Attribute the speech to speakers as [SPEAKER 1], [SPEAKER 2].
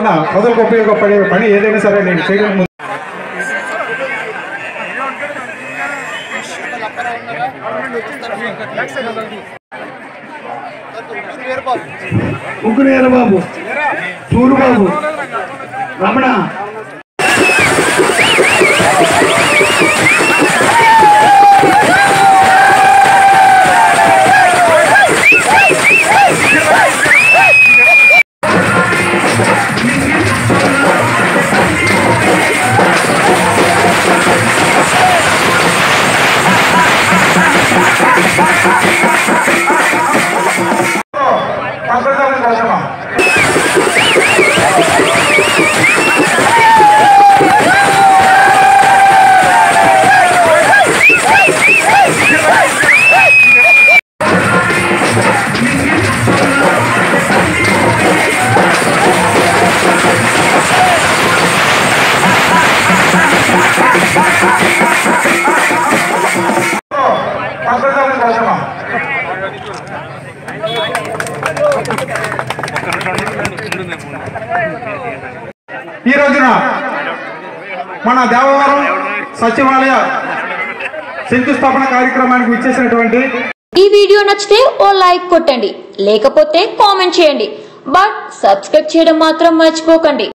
[SPEAKER 1] ఏదైనా ప్రజలకు ఉపయోగపడే పని ఏదైనా సరే నేను చేయడం ముందు
[SPEAKER 2] ముగ్గురు బాబు సూరుబాబు రమణ
[SPEAKER 1] పంపించాలని కోరుతున్నాం పంపించాలని కోరుతున్నాం ఈ రోజున మన దేవవరం సచివాలయ శంకుస్థాపన కార్యక్రమానికి ఇచ్చేసినటువంటి
[SPEAKER 3] ఈ వీడియో నచ్చితే ఓ లైక్ కొట్టండి లేకపోతే కామెంట్ చేయండి బట్ సబ్స్క్రైబ్ చేయడం మాత్రం మర్చిపోకండి